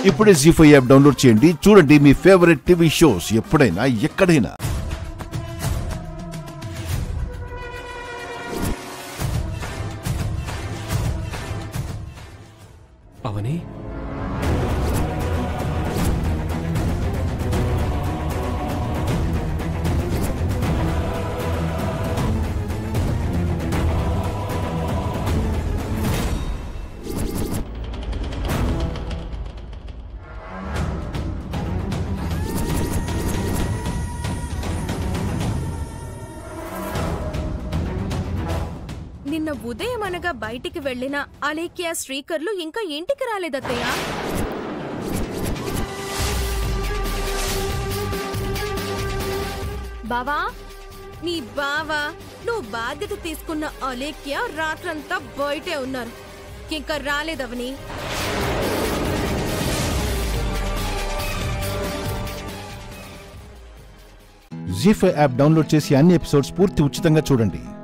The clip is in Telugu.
ఇప్పుడే జీ ఫైవ్ యాప్ డౌన్లోడ్ చేయండి చూడండి మీ ఫేవరెట్ టీవీ షోస్ ఎప్పుడైనా ఎక్కడైనా అవని నిన్న ఉదయం అనగా బయటికి వెళ్లిన అలేఖ్య శ్రీకర్లు ఇంకా ఇంటికి రాలేదత్తయ్య బావా నీ బావా నువ్వు బాధ్యత తీసుకున్న అలేఖ్య రాత్రంతా బయటే ఉన్నారు ఇంకా రాలేదవని జీ ఫైవ్ యాప్ డౌన్లోడ్ చేసి అన్ని ఎపిసోడ్స్ పూర్తి ఉచితంగా చూడండి